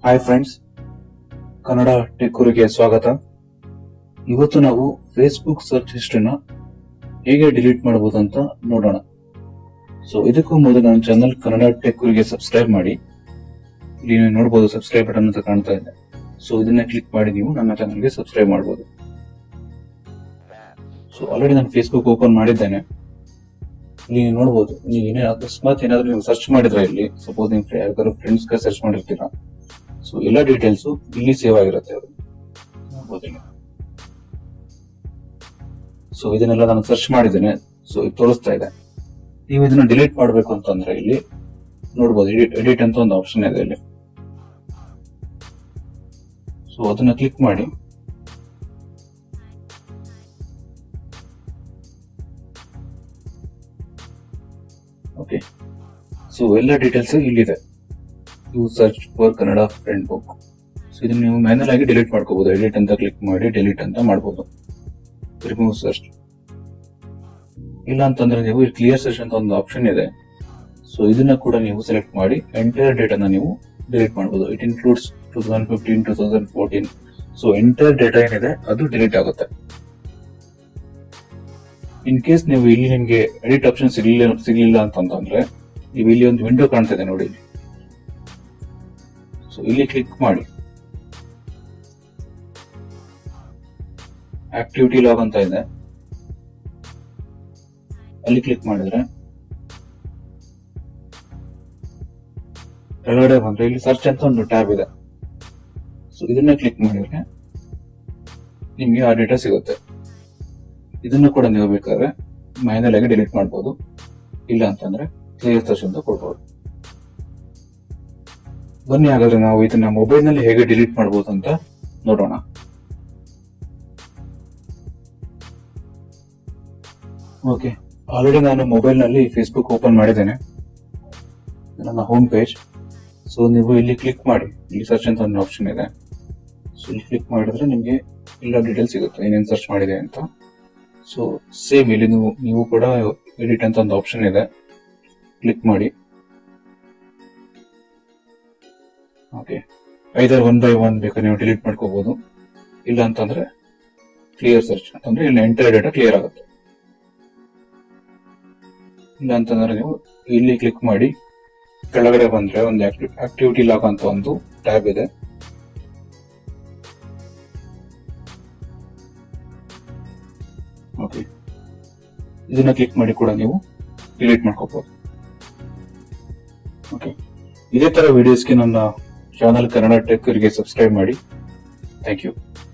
Hi friends Kannada ಟೆಕ್ಕೂರಿಗೆ ಸ್ವಾಗತ ಇವತ್ತು ನಾವು ಫೇಸ್ಬುಕ್ ಸರ್ಚ್ ಹಿಸ್ಟ್ರಿನ ಹೇಗೆ ಡಿಲೀಟ್ ಮಾಡಬಹುದು ಅಂತ ನೋಡೋಣ ಸೊ ಇದಕ್ಕೂ ಮೊದಲು ನನ್ನ ಚಾನಲ್ ಕನ್ನಡ ಟೆಕ್ಕೂರಿಗೆ ಸಬ್ಸ್ಕ್ರೈಬ್ ಮಾಡಿ ಇಲ್ಲಿ ನೀವು ನೋಡಬಹುದು ಸಬ್ಸ್ಕ್ರೈಬ್ ಬಟನ್ ಅಂತ ಕಾಣ್ತಾ ಇದೆ ಸೊ ಇದನ್ನ ಕ್ಲಿಕ್ ಮಾಡಿ ನೀವು ನನ್ನ ಚಾನಲ್ಗೆ ಸಬ್ಸ್ಕ್ರೈಬ್ ಮಾಡಬಹುದು ಸೊ ಆಲ್ರೆಡಿ ನಾನು ಫೇಸ್ಬುಕ್ ಓಪನ್ ಮಾಡಿದ್ದೇನೆ ಇಲ್ಲಿ ನೀವು ನೋಡಬಹುದು ನೀವು ಏನೇ ಅಕಸ್ಮಾತ್ ಏನಾದ್ರೂ ನೀವು ಸರ್ಚ್ ಮಾಡಿದ್ರೆ ಇಲ್ಲಿ ಸಪೋಸ್ ನೀವು ಯಾವ್ದಾದ್ರು ಫ್ರೆಂಡ್ಸ್ ಗೆ ಸರ್ಚ್ ಮಾಡಿರ್ತೀರಾ ಸೊ ಎಲ್ಲ ಡೀಟೇಲ್ಸ್ ಇಲ್ಲಿ ಸೇವ್ ಆಗಿರುತ್ತೆ ಅದು ನೋಡ್ಬೋದು ಇಲ್ಲಿ. ಸೊ ಇದನ್ನೆಲ್ಲ ನಾನು ಸರ್ಚ್ ಮಾಡಿದ್ದೇನೆ ಸೊ ಇದು ತೋರಿಸ್ತಾ ಇದೆ ನೀವು ಇದನ್ನ ಡಿಲೀಟ್ ಮಾಡಬೇಕು ಅಂತಂದ್ರೆ ಇಲ್ಲಿ ನೋಡ್ಬೋದು ಎಡಿಟ್ ಎಡಿಟ್ ಅಂತ ಒಂದು ಆಪ್ಷನ್ ಇದೆ ಇಲ್ಲಿ ಸೊ ಅದನ್ನ ಕ್ಲಿಕ್ ಮಾಡಿ ಓಕೆ ಸೊ ಎಲ್ಲ ಡೀಟೇಲ್ಸ್ ಇಲ್ಲಿದೆ you search for Kannada friend book so ಇದನ್ನ ನೀವು ಮ್ಯಾನುವಲ್ ಆಗಿ ಡಿಲೀಟ್ ಮಾಡ್ಕೋಬಹುದು ಎಡಿಟ್ ಅಂತ ಕ್ಲಿಕ್ ಮಾಡಿ ಡಿಲೀಟ್ ಅಂತ ಮಾಡ್ಬೋದು ರಿಮೂವ್ ಸರ್ಚ್ ಇಲ್ಲ ಅಂತಂದ್ರೆ ನೀವು ಕ್ಲಿಯರ್ ಸರ್ಚ್ ಅಂತ ಒಂದು ಆಪ್ಷನ್ ಇದೆ ಸೊ ಇದನ್ನ ಕೂಡ ನೀವು ಸೆಲೆಕ್ಟ್ ಮಾಡಿ ಎಂಟೈರ್ ಡೇಟಾನ ನೀವು ಡಿಲೀಟ್ ಮಾಡಬಹುದು it includes two thousand fifteen two thousand fourteen so entire data ಏನಿದೆ ಅದು ಡಿಲೀಟ್ ಆಗುತ್ತೆ ಇನ್ ಕೇಸ್ ನೀವು ಇಲ್ಲಿ ನಿಮ್ಗೆ ಎಡಿಟ್ ಆಪ್ಷನ್ ಸಿಗ್ಲಿಲ್ಲ ಸಿಗ್ಲಿಲ್ಲ ಅಂತಂದ್ರೆ ನೀವು ಇಲ್ಲಿ ಒಂದು ವಿಂಡೋ ಕಾಣ್ತಿದೆ ನೋಡಿ ಇಲ್ಲಿ ಸೊ ಇಲ್ಲಿ ಕ್ಲಿಕ್ ಮಾಡಿ ಆಕ್ಟಿವಿಟಿ ಲಾಗ್ ಅಂತ ಇದೆ ಅಲ್ಲಿ ಕ್ಲಿಕ್ ಮಾಡಿದ್ರೆ ಕೆಳಗಡೆ ಬಂದ್ರೆ ಇಲ್ಲಿ ಸರ್ಚ್ ಅಂತ ಒಂದು ಟ್ಯಾಬ್ ಇದೆ ಸೊ ಇದನ್ನ ಕ್ಲಿಕ್ ಮಾಡಿದ್ರೆ ನಿಮ್ಗೆ ಆ ಡೇಟಾ ಸಿಗುತ್ತೆ ಇದನ್ನ ಕೂಡ ನೀವು ಬೇಕಾದ್ರೆ ಮ್ಯಾನುವಲ್ ಆಗಿ ಡಿಲೀಟ್ ಮಾಡ್ಬೋದು ಇಲ್ಲ ಅಂತಂದ್ರೆ ಕ್ಲಿಯರ್ ಸರ್ಚ್ ಅಂತ ಕೊಡ್ಬೋದು ಬನ್ನಿ ಹಾಗಾದ್ರೆ ನಾವು ಇದನ್ನ ಮೊಬೈಲ್ ನಲ್ಲಿ ಹೇಗೆ ಡಿಲೀಟ್ ಮಾಡಬಹುದು ಅಂತ ನೋಡೋಣ ಓಕೆ ಆಲ್ರೆಡಿ ನಾನು ಮೊಬೈಲ್ ನಲ್ಲಿ ಫೇಸ್ಬುಕ್ ಓಪನ್ ಮಾಡಿದ್ದೇನೆ ನನ್ನ ಹೋಮ್ ಪೇಜ್ ಸೊ ನೀವು ಇಲ್ಲಿ ಕ್ಲಿಕ್ ಮಾಡಿ ಇಲ್ಲಿ ಸರ್ಚ್ ಅಂತ ಒಂದು ಆಪ್ಷನ್ ಇದೆ ಸೊ ಇಲ್ಲಿ ಕ್ಲಿಕ್ ಮಾಡಿದ್ರೆ ನಿಮಗೆ ಎಲ್ಲ ಡೀಟೇಲ್ಸ್ ಸಿಗುತ್ತೆ ಏನೇನು ಸರ್ಚ್ ಮಾಡಿದೆ ಅಂತ ಸೊ ಸೇಮ್ ಇಲ್ಲಿ ನೀವು ನೀವು ಕೂಡ ಎಡಿಟ್ ಅಂತ ಒಂದು ಆಪ್ಷನ್ ಇದೆ ಕ್ಲಿಕ್ ಮಾಡಿ okay either one by one ಬೇಕಾದ್ರೆ ನೀವು ಡಿಲೀಟ್ ಮಾಡ್ಕೋಬಹುದು ಇಲ್ಲ ಅಂತಂದ್ರೆ ಕ್ಲಿಯರ್ ಸರ್ಚ್ ಅಂತಂದ್ರೆ ಇಲ್ಲಿ ಎಂಟರ್ ಡೇಟಾ ಕ್ಲಿಯರ್ ಆಗುತ್ತೆ ಇಲ್ಲ ಅಂತಂದ್ರೆ ನೀವು ಇಲ್ಲಿ ಕ್ಲಿಕ್ ಮಾಡಿ ಕೆಳಗಡೆ ಬಂದ್ರೆ ಒಂದು ಆಕ್ಟಿವಿಟಿ ಲಾಗ್ ಅಂತ ಒಂದು ಟ್ಯಾಬ್ ಇದೆ ಓಕೆ ಇದನ್ನ ಕ್ಲಿಕ್ ಮಾಡಿ ಕೂಡ ನೀವು ಡಿಲೀಟ್ ಮಾಡ್ಕೋಬಹುದು ಓಕೆ ಇದೇ ತರ ವಿಡಿಯೋಸ್ಗೆ ನನ್ನ ಚಾನಲ್ ಕನ್ನಡ ಟೆಕ್ ಸಬ್ಸ್ಕ್ರೈಬ್ ಮಾಡಿ ಥ್ಯಾಂಕ್ ಯು